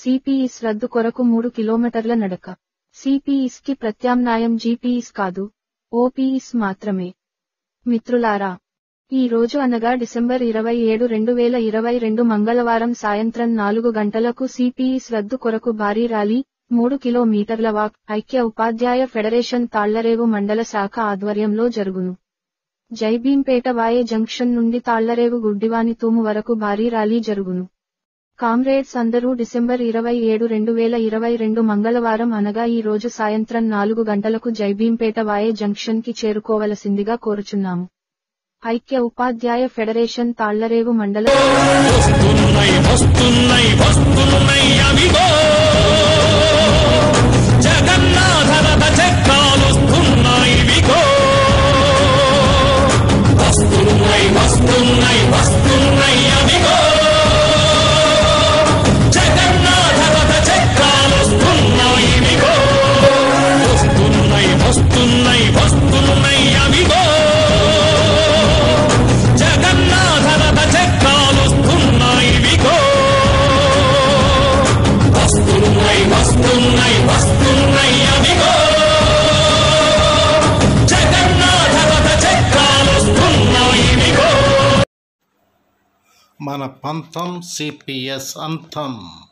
సిపిఇస్ రద్దు కొరకు మూడు కిలోమీటర్ల నడక సిపిఇస్ కి ప్రత్యామ్నాయం జీపీఇస్ కాదు ఓపీఇస్ మాత్రమే మిత్రులారా ఈ రోజు అనగా డిసెంబర్ ఇరవై ఏడు రెండు వేల ఇరవై రెండు మంగళవారం సాయంత్రం నాలుగు గంటలకు సిపిఇస్ రద్దు కొరకు భారీ ర్యాలీ మూడు కిలోమీటర్ల వాక్ ఐక్య ఉపాధ్యాయ ఫెడరేషన్ తాళ్లరేవు మండల శాఖ ఆధ్వర్యంలో జరుగును జైభీంపేట వాయే జంక్షన్ నుండి తాళ్లరేవు గుడ్డివాని తూము వరకు భారీ ర్యాలీ జరుగును కామ్రేడ్స్ అందరూ డిసెంబర్ ఇరవై ఏడు రెండు వేల ఇరవై రెండు మంగళవారం అనగా ఈ రోజు సాయంత్రం నాలుగు గంటలకు జైభీంపేట వాయే జంక్షన్ కి చేరుకోవలసిందిగా కోరుచున్నాము ఐక్య ఉపాధ్యాయ ఫెడరేషన్ తాళ్లరేవు మండల వస్తున్నాయి వస్తున్నాయి వస్తున్నాయి అవిగో జగన్నాథ రథ చక్రాలొస్తున్నాయి విగో వస్తున్నాయి వస్తున్నాయి వస్తున్నాయి అవిగో జగన్నాథ రథ చక్రాలొస్తున్నాయి విగో వస్తున్నాయి వస్తున్నాయి వస్తున్నాయి అవిగో జగన్నాథ రథ చక్రాలొస్తున్నాయి విగో వస్తున్నాయి వస్తున్నాయి వస్తున్నాయి అవిగో జగన్నాథ రథ చక్రాలొస్తున్నాయి విగో మన పంతం సిపిఎస్ అంతం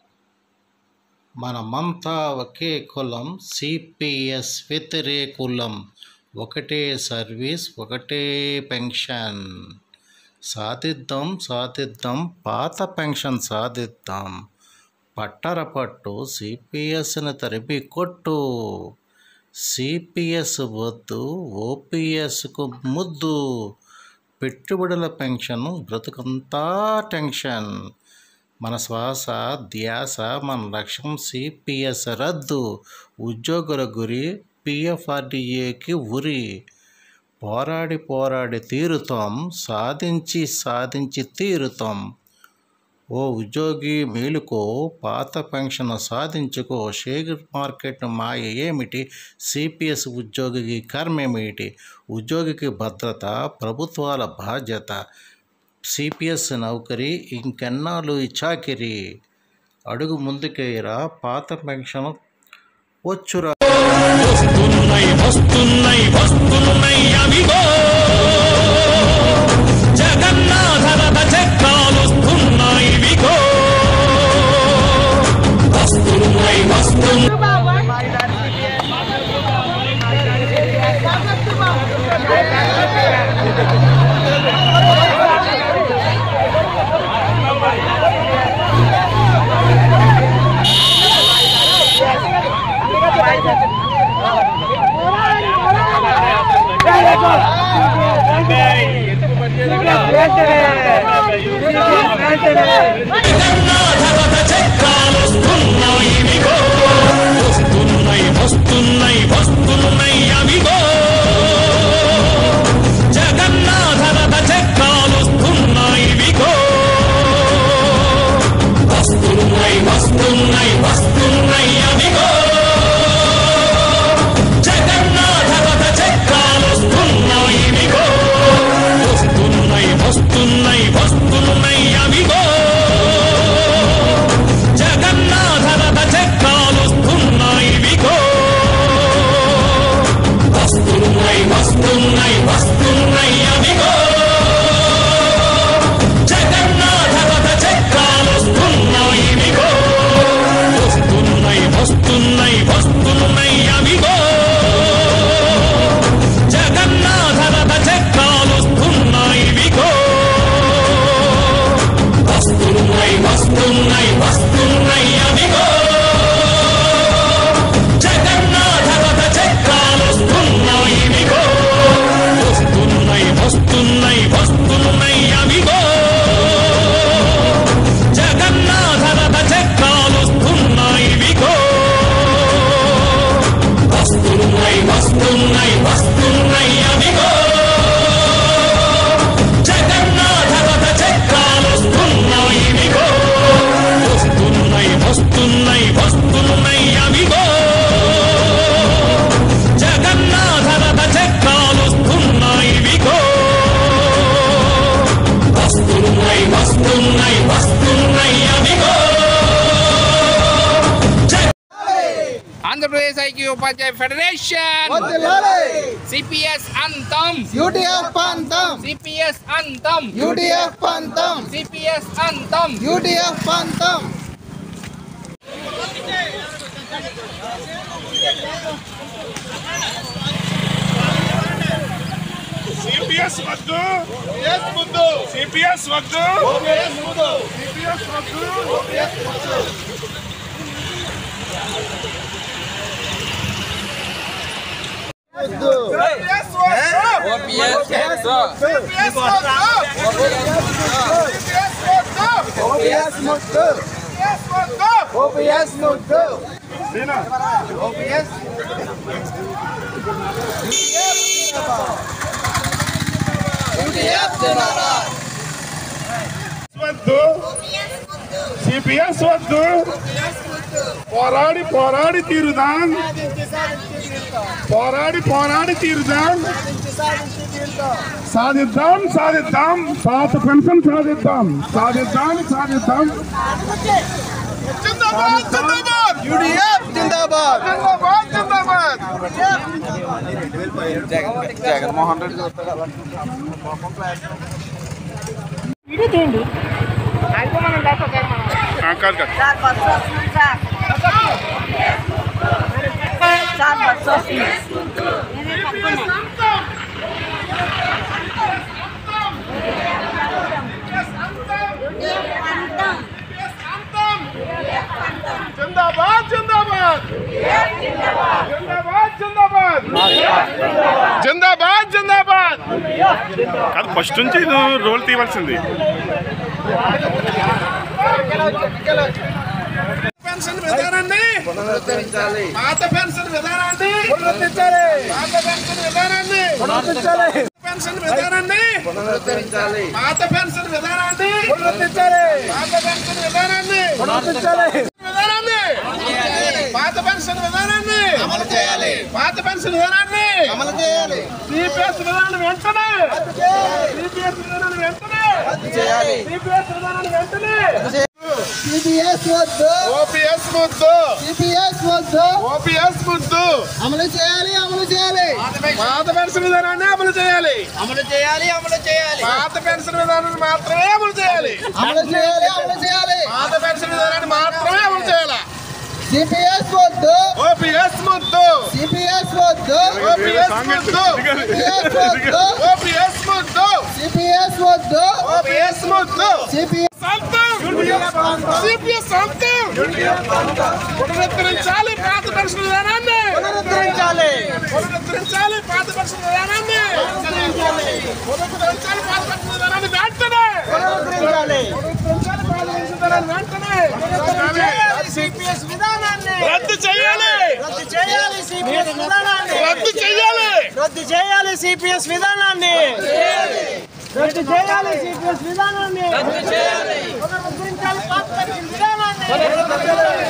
మనమంతా ఒకే కులం సిపిఎస్ వ్యతిరేకులం ఒకటే సర్వీస్ ఒకటే పెన్షన్ సాధిద్దాం సాధిద్దాం పాత పెన్షన్ సాధిద్దాం పట్టర పట్టు సిపిఎస్ని తరిపి కొట్టు సిపిఎస్ వద్దు ఓపీఎస్కు ముద్దు పెట్టుబడుల పెన్షన్ బ్రతుకంతా టెన్షన్ మన శ్వాస ధ్యాస మన లక్ష్యం సిపిఎస్ రద్దు ఉద్యోగుల గురి పిఎఫ్ఆర్డిఏకి ఉరి పోరాడి పోరాడి తీరుతాం సాధించి సాధించి తీరుతాం ఓ ఉద్యోగి మేలుకో పాత పెన్షన్ సాధించుకో షేర్ మార్కెట్ మాయ ఏమిటి సిపిఎస్ ఉద్యోగికి కర్మేమిటి ఉద్యోగికి భద్రత ప్రభుత్వాల బాధ్యత సిపిఎస్ నౌకరీ ఇంకెన్నాళ్ళు ఈ చాకిరి అడుగు ముందుకేరా పాత పెన్షన్ వచ్చురా వస్తున్నాయి వస్తున్నాయి వస్తున్నాయి అవిగో జగన్నాథ రథ చక్రాలొస్తున్నాయి విగో వస్తున్నాయి వస్తున్నాయి Let's go! ఆంధ్రప్రదేశ్ ఐక్య ఉపాధ్యాయ ఫెడరేషన్ సిపిఎస్ అంతం యూటీఎఫ్ పంతం సిపిఎస్ అంతం యూటీఎఫ్ పంతం సిపిఎస్ అంతం యూటీఎఫ్ పంతం సిపిఎస్ వద్దు సిపిఎస్ వద్దు సిపిఎస్ వద్దు ఓపీఎస్ ముద్దు ఓపీఎస్ ముద్దు ఓపీఎస్ యూటీఎఫ్ జిందాబాద్ వద్దు సిపిఎస్ వద్దు పోరాడి పోరాడి తీరుదాం పోరాడి పోరాడి తీరుదాం సాధిద్దాం సాధిద్దాం పాత పెన్షన్ సాధిద్దాం సాధిద్దాం సాధిద్దాం జిందాబాద్ జిందాబాద్ యూటీఎఫ్ జిందాబాద్ జిందాబాద్ జిందాబాద్ జగన్మోహన్ రెడ్డి కాదు కాదు సార్ బస్సు వస్తుంది సార్ సార్ బస్సు వస్తుంది నేనే పట్టుకున్నాను జిందాబాద్ జిందాబాద్ జిందాబాద్ జిందాబాద్ జిందాబాద్ జిందాబాద్ కాదు ఫస్ట్ నుంచి ఇది రోల్ తీయవలసింది పెన్షన్ విధానాన్ని పునరుద్ధరించాలి పాత పెన్షన్ విధానాన్ని పునరుద్ధరించాలి పాత పెన్షన్ విధానాన్ని పునరుద్ధరించాలి పెన్షన్ విధానాన్ని పునరుద్ధరించాలి పాత పెన్షన్ విధానాన్ని పునరుద్ధరించాలి పాత పెన్షన్ విధానాన్ని పునరుద్ధరించాలి విధానాన్ని పాత పెన్షన్ విధానాన్ని అమలు చేయాలి పాత పెన్షన్ విధానాన్ని అమలు చేయాలి సిపిఎస్ విధానం వెంటనే సిపిఎస్ విధానాన్ని వెంటనే చేయాలి సిపిఎస్ విధానాన్ని వెంటనే సిపిఎస్ వద్దు ఓపీఎస్ ముద్దు సిపిఎస్ వద్దు ఓపీఎస్ ముద్దు అమలు చేయాలి అమలు చేయాలి పాత పెన్షన్ విధానాన్ని అమలు చేయాలి అమలు చేయాలి అమలు చేయాలి పాత పెన్షన్ విధానాన్ని మాత్రమే అమలు చేయాలి అమలు చేయాలి అమలు చేయాలి పాత పెన్షన్ విధానాన్ని మాత్రమే అమలు చేయాలి సిపిఎస్ వద్దు ఓపీఎస్ ముద్దు సిపిఎస్ వద్దు ఓపీఎస్ ముద్దు సిపిఎస్ వద్దు ఓపీఎస్ ముద్దు సిపిఎస్ వద్దు ఓపీఎస్ ముద్దు సిపిఎస్ సంతం సిపిఎస్ సంతం పునరుద్ధరించాలి పాత పెన్షన్ విధానాన్ని పునరుద్ధరించాలి పునరుద్ధరించాలి పాత పెన్షన్ విధానాన్ని పునరుద్ధరించాలి పాత పెన్షన్ విధానాన్ని వెంటనే పునరుద్ధరించాలి పునరుద్ధరించాలి పాత పెన్షన్ విధానాన్ని వెంటనే సిపిఎస్ విధానాన్ని రద్దు చేయాలి రద్దు చేయాలి సిపిఎస్ విధానాన్ని రద్దు చేయాలి రద్దు చేయాలి సిపిఎస్ విధానాన్ని రద్దు చేయాలి సిపిఎస్ విధానాన్ని రద్దు చేయాలి పునరుద్ధరించాలి పాత పెన్షన్ విధానాన్ని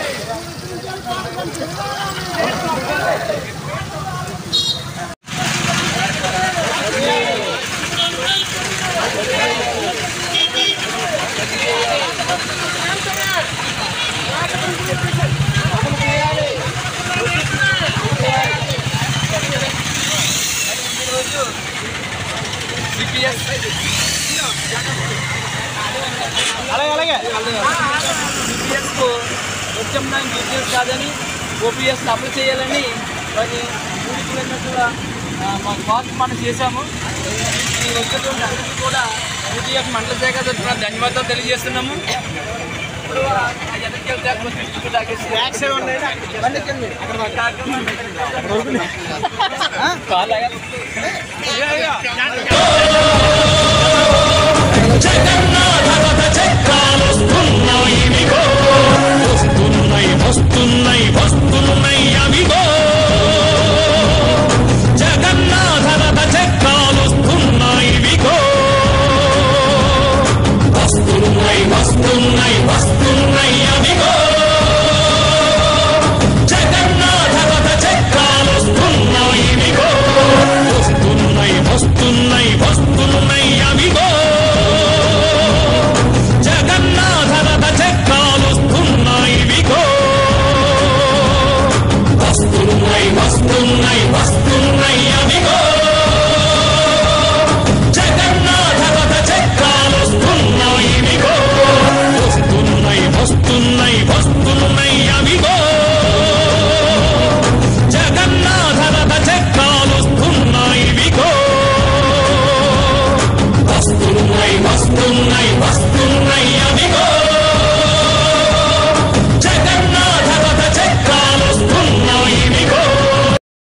ఓపీఎస్కు వచ్చాం డీటెయిల్స్ కాదని ఓపీఎస్ అప్లై చేయాలని మరి ఊరికి వెళ్ళినట్టుగా ఆ, మా కాల్ మనం చేశాము ఈ వచ్చినటువంటి అందరికీ కూడా యూటీఎఫ్ మండల శాఖ తరఫున ధన్యవాదాలు తెలియజేస్తున్నాము ఇప్పుడు ఆ ఎక్కడికి వెళ్తే అక్కడ తీసుకు తాగేసి కాల్ ఆగాలి. జగన్నాథ రథ చక్ర